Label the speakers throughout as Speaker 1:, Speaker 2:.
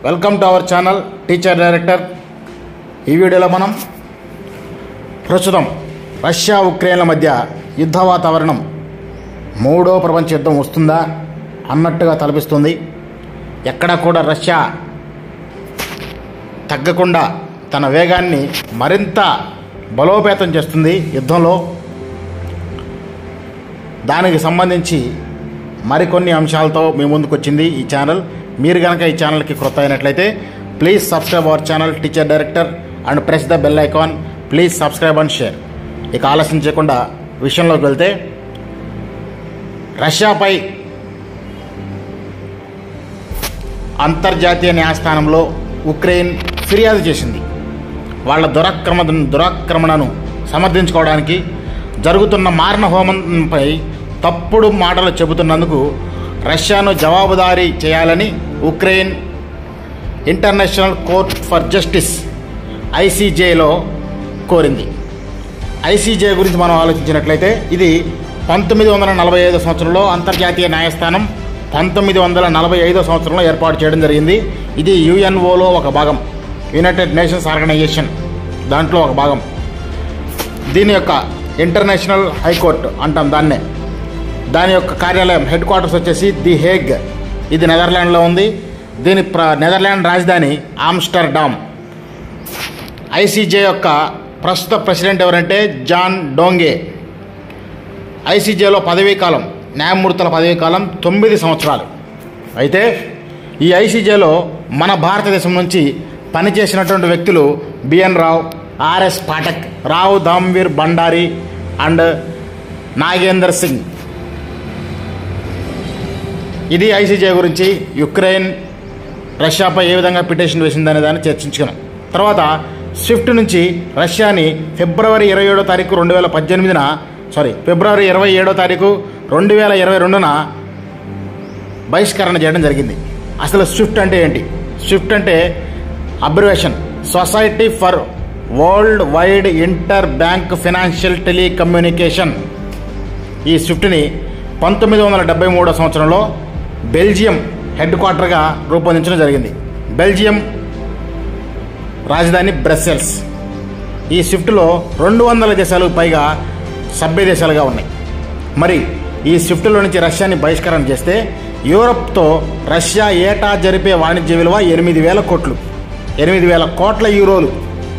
Speaker 1: welcome to our channel teacher director ఈ వీడియోలో మనం ప్రస్తుతం రష్యా ఉక్రెయిన్ల మధ్య యుద్ధ వాతావరణం మూడో ప్రపంచ యుద్ధం వస్తుందా అన్నట్టుగా తలపిస్తుంది ఎక్కడ కూడా రష్యా తగ్గకుండా తన వేగాన్ని మరింత బలోపేతం చేస్తుంది యుద్ధంలో దానికి సంబంధించి మరికొన్ని అంశాలతో మీ ముందుకు వచ్చింది ఈ ఛానల్ మీరు కనుక ఈ ఛానల్కి క్రొత్త అయినట్లయితే please subscribe our channel teacher director and press the bell icon please subscribe and share ఇక ఆలస్యం చేయకుండా విషయంలోకి వెళ్తే రష్యాపై అంతర్జాతీయ న్యాయస్థానంలో ఉక్రెయిన్ ఫిర్యాదు చేసింది వాళ్ళ దురాక్రమ దురాక్రమణను సమర్థించుకోవడానికి జరుగుతున్న మారణ హోమంపై తప్పుడు మాటలు చెబుతున్నందుకు రష్యాను జవాబుదారీ చేయాలని Ukraine international court for justice ఐసీజేలో కోరింది ఐసీజే గురించి మనం ఆలోచించినట్లయితే ఇది పంతొమ్మిది వందల నలభై ఐదో సంవత్సరంలో అంతర్జాతీయ న్యాయస్థానం పంతొమ్మిది వందల నలభై ఐదో సంవత్సరంలో ఏర్పాటు చేయడం జరిగింది ఇది యుఎన్ఓలో ఒక భాగం యునైటెడ్ నేషన్స్ ఆర్గనైజేషన్ దాంట్లో ఒక భాగం దీని యొక్క ఇంటర్నేషనల్ హైకోర్టు అంటాం దాన్నే దాని యొక్క కార్యాలయం హెడ్ క్వార్టర్స్ వచ్చేసి ది హేగ్ ఇది నెదర్లాండ్లో ఉంది దీని ప్ర నెదర్లాండ్ రాజధాని ఆమ్స్టర్డామ్ ఐసీజే యొక్క ప్రస్తుత ప్రెసిడెంట్ ఎవరంటే జాన్ డోంగే ఐసీజేలో పదవీ కాలం న్యాయమూర్తుల పదవీ కాలం తొమ్మిది సంవత్సరాలు అయితే ఈ ఐసీజేలో మన భారతదేశం నుంచి పనిచేసినటువంటి వ్యక్తులు BN Rao RS Pathak Rao Dalveer Bhandari and Nagendra Singh ఇది ఐసీజే గురించి యుక్రెయిన్ రష్యాపై ఏ విధంగా పిటిషన్ వేసిందనే దాన్ని చర్చించుకున్నాం తర్వాత స్విఫ్ట్ నుంచి రష్యాని ఫిబ్రవరి ఇరవై ఏడో తారీఖు రెండు వేల పద్దెనిమిదిన సారీ ఫిబ్రవరి ఇరవై ఏడో తారీఖు రెండు వేల ఇరవై రెండున బహిష్కరణ చేయడం జరిగింది అసలు స్విఫ్ట్ అంటే ఏంటి స్విఫ్ట్ అంటే abbreviation society for world wide inter bank financial telecommunication ఈ స్విఫ్ట్ని పంతొమ్మిది వందల డెబ్బై మూడో సంవత్సరంలో బెల్జియం హెడ్ క్వార్టర్గా రూపొందించడం జరిగింది బెల్జియం రాజధాని బ్రస్సెల్స్ ఈ స్విఫ్ట్లో రెండు వందల దేశాలకు పైగా సభ్య దేశాలుగా ఉన్నాయి మరి ఈ స్విఫ్ట్లో నుంచి రష్యాని బహిష్కరణ చేస్తే యూరప్తో రష్యా ఏటా జరిపే వాణిజ్య విలువ ఎనిమిది వేల కోట్లు ఎనిమిది వేల కోట్ల యూరోలు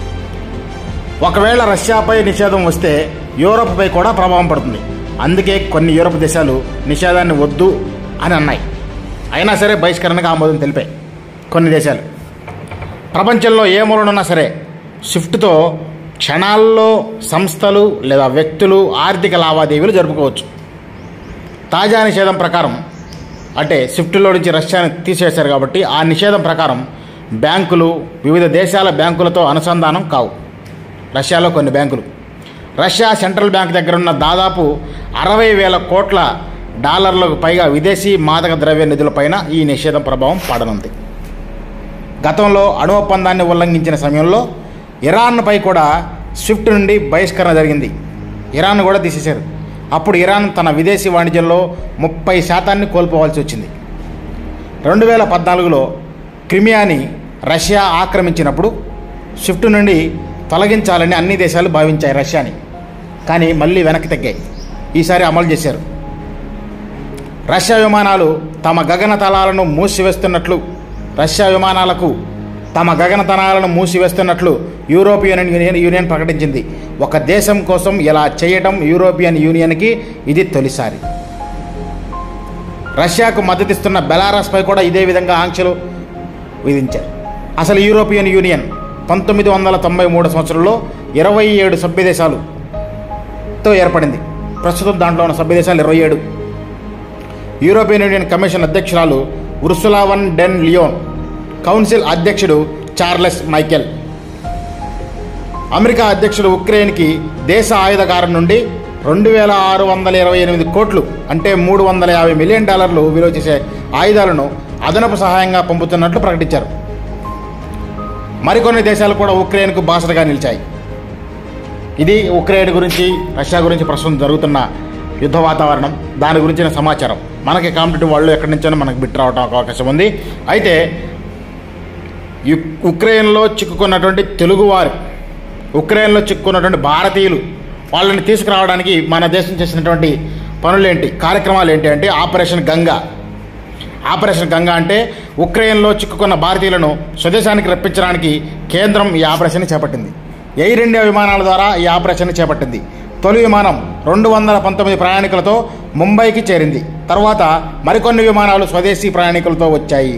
Speaker 1: ఒకవేళ రష్యాపై నిషేధం వస్తే యూరప్పై కూడా ప్రభావం పడుతుంది అందుకే కొన్ని యూరప్ దేశాలు నిషేధాన్ని వద్దు అని అన్నాయి అయినా సరే బహిష్కరణకు ఆమోదం తెలిపాయి కొన్ని దేశాలు ప్రపంచంలో ఏ మూలనున్నా సరే షిఫ్ట్తో క్షణాల్లో సంస్థలు లేదా వ్యక్తులు ఆర్థిక లావాదేవీలు జరుపుకోవచ్చు తాజా నిషేధం ప్రకారం అంటే స్విఫ్ట్లో నుంచి రష్యాని తీసేశారు కాబట్టి ఆ నిషేధం ప్రకారం బ్యాంకులు వివిధ దేశాల బ్యాంకులతో అనుసంధానం కావు రష్యాలో కొన్ని బ్యాంకులు రష్యా సెంట్రల్ బ్యాంక్ దగ్గర ఉన్న దాదాపు అరవై వేల కోట్ల డాలర్లకు పైగా విదేశీ మాదక ద్రవ్య నిధులపైన ఈ నిషేధం ప్రభావం పడనుంది గతంలో అణు ఒప్పందాన్ని ఉల్లంఘించిన సమయంలో ఇరాన్పై కూడా స్విఫ్ట్ నుండి బహిష్కరణ జరిగింది ఇరాన్ కూడా తీసేశారు అప్పుడు ఇరాన్ తన విదేశీ వాణిజ్యంలో ముప్పై శాతాన్ని కోల్పోవాల్సి వచ్చింది రెండు వేల పద్నాలుగులో క్రిమియాని రష్యా ఆక్రమించినప్పుడు స్విఫ్ట్ నుండి తొలగించాలని అన్ని దేశాలు భావించాయి రష్యాని కానీ మళ్ళీ వెనక్కి తగ్గాయి ఈసారి అమలు చేశారు రష్యా విమానాలు తమ గగనతలాలను మూసివేస్తున్నట్లు రష్యా విమానాలకు తమ గగనతనాలను మూసివేస్తున్నట్లు యూరోపియన్ యూనియన్ యూనియన్ ప్రకటించింది ఒక దేశం కోసం ఇలా చేయటం యూరోపియన్ యూనియన్కి ఇది తొలిసారి రష్యాకు మద్దతిస్తున్న బెలారస్పై కూడా ఇదే విధంగా ఆంక్షలు విధించారు అసలు యూరోపియన్ యూనియన్ పంతొమ్మిది వందల తొంభై మూడు సంవత్సరంలో ఇరవై ఏడు సభ్య దేశాలుతో ఏర్పడింది ప్రస్తుతం దాంట్లో ఉన్న సభ్య దేశాలు ఇరవై ఏడు యూరోపియన్ యూనియన్ కమిషన్ అధ్యక్షురాలు ఉర్సులావన్ డెన్ లియోన్ కౌన్సిల్ అధ్యక్షుడు చార్లెస్ మైకెల్ అమెరికా అధ్యక్షుడు ఉక్రెయిన్కి దేశ ఆయుధగారం నుండి రెండు వేల ఆరు వందల ఇరవై ఎనిమిది కోట్లు అంటే మూడు వందల యాభై మిలియన్ డాలర్లు విలువ చేసే ఆయుధాలను అదనపు సహాయంగా పంపుతున్నట్లు ప్రకటించారు మరికొన్ని దేశాలు కూడా ఉక్రెయిన్కు బాసటగా నిలిచాయి ఇది ఉక్రెయిన్ గురించి రష్యా గురించి ప్రస్తుతం జరుగుతున్న యుద్ధ వాతావరణం దాని గురించిన సమాచారం మనకి కాంపిటేటివ్ వాళ్ళు ఎక్కడి నుంచో మనకు బిట్ రావడం అవకాశం ఉంది అయితే యు- ఉక్రెయిన్లో చిక్కుకున్నటువంటి తెలుగువారు ఉక్రెయిన్లో చిక్కుకున్నటువంటి భారతీయులు వాళ్ళని తీసుకురావడానికి మన దేశం చేసినటువంటి పనులేంటి కార్యక్రమాలు ఏంటి అంటే ఆపరేషన్ గంగా ఆపరేషన్ గంగా అంటే ఉక్రెయిన్లో చిక్కుకున్న భారతీయులను స్వదేశానికి రప్పించడానికి కేంద్రం ఈ ఆపరేషన్ చేపట్టింది ఎయిర్ ఇండియా విమానాల ద్వారా ఈ ఆపరేషన్ చేపట్టింది తొలి విమానం రెండు వందల పంతొమ్మిది ప్రయాణికులతో ముంబైకి చేరింది తర్వాత మరికొన్ని విమానాలు స్వదేశీ ప్రయాణికులతో వచ్చాయి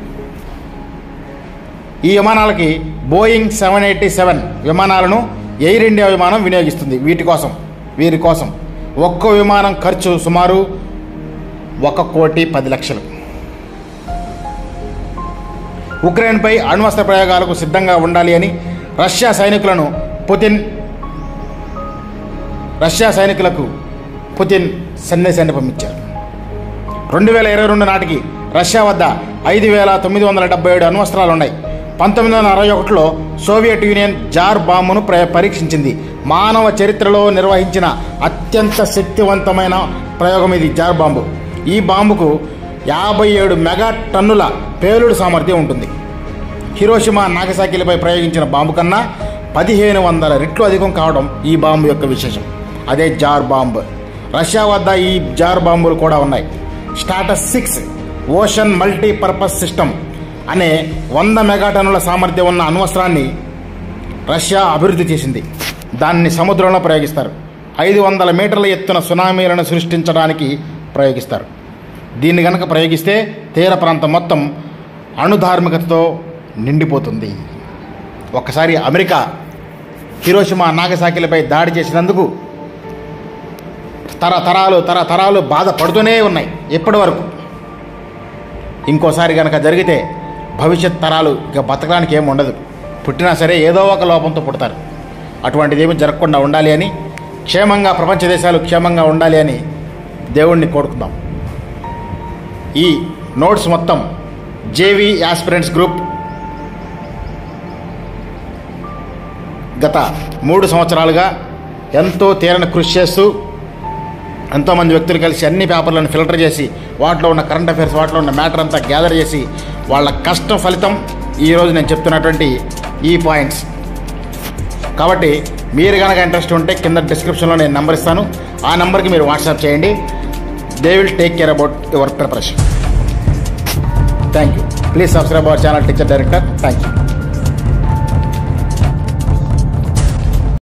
Speaker 1: ఈ విమానాలకి బోయింగ్ సెవెన్ ఎయిటీ సెవెన్ విమానాలను ఎయిర్ ఇండియా విమానం వినియోగిస్తుంది వీటి కోసం వీరి కోసం ఒక్కో విమానం ఖర్చు సుమారు ఒక కోటి పది లక్షలు ఉక్రెయిన్పై అణ్వస్త్ర ప్రయోగాలకు సిద్ధంగా ఉండాలి అని రష్యా సైనికులను పుతిన్ రష్యా సైనికులకు పుతిన్ సందేశాన్ని పంపించారు రెండు వేల ఇరవై రెండు నాటికి రష్యా వద్ద ఐదు వేల తొమ్మిది వందల డెబ్బై ఏడు అణ్వస్త్రాలు ఉన్నాయి పంతొమ్మిది వందల అరవై ఒకటిలో సోవియట్ యూనియన్ జార్ బాంబును ప్ర పరీక్షించింది మానవ చరిత్రలో నిర్వహించిన అత్యంత శక్తివంతమైన ప్రయోగం ఇది జార్ బాంబు ఈ బాంబుకు యాభై ఏడు మెగా టన్నుల పేలుడు సామర్థ్యం ఉంటుంది హిరోషిమా నాగసాకిలపై ప్రయోగించిన బాంబు కన్నా పదిహేను వందల రెట్లు అధికం కావడం ఈ బాంబు యొక్క విశేషం అదే జార్ బాంబ్ రష్యా వద్ద ఈ జార్ బాంబులు కూడా ఉన్నాయి status six ocean multipurpose system అనే వంద మెగాటన్నుల సామర్థ్యం ఉన్న అణ్వస్త్రాన్ని రష్యా అభివృద్ధి చేసింది దాన్ని సముద్రంలో ప్రయోగిస్తారు ఐదు వందల మీటర్ల ఎత్తున సునామీలను సృష్టించడానికి ప్రయోగిస్తారు దీన్ని గనక ప్రయోగిస్తే తీర ప్రాంతం మొత్తం అణుధార్మికతతో నిండిపోతుంది ఒక్కసారి అమెరికా హిరోషిమా నాగసాకిలపై దాడి చేసినందుకు తరతరాలు తరతరాలు బాధపడుతూనే ఉన్నాయి ఇప్పటి వరకు ఇంకోసారి కనుక జరిగితే భవిష్యత్ తరాలు ఇక బతకడానికి ఏమి ఉండదు పుట్టినా సరే ఏదో ఒక లోపంతో పుడతారు అటువంటిది ఏమి జరగకుండా ఉండాలి అని క్షేమంగా ప్రపంచ దేశాలు క్షేమంగా ఉండాలి అని దేవుణ్ణి కోరుకుందాం ఈ నోట్స్ మొత్తం జేవి యాస్పిరెంట్స్ గ్రూప్ గత మూడు సంవత్సరాలుగా ఎంతో తీరని కృషి చేస్తూ ఎంతోమంది వ్యక్తులు కలిసి అన్ని పేపర్లను ఫిల్టర్ చేసి వాటిలో ఉన్న కరెంట్ అఫైర్స్ వాటిలో ఉన్న మ్యాటర్ అంతా గ్యాదర్ చేసి వాళ్ళ కష్టం ఫలితం ఈరోజు నేను చెప్తున్నటువంటి ఈ పాయింట్స్ కాబట్టి మీరు కనుక ఇంట్రెస్ట్ ఉంటే కింద డిస్క్రిప్షన్లో నేను నెంబర్ ఇస్తాను ఆ నెంబర్కి మీరు వాట్సాప్ చేయండి they will take care about your preparation thank you please subscribe our channel teacher director thank you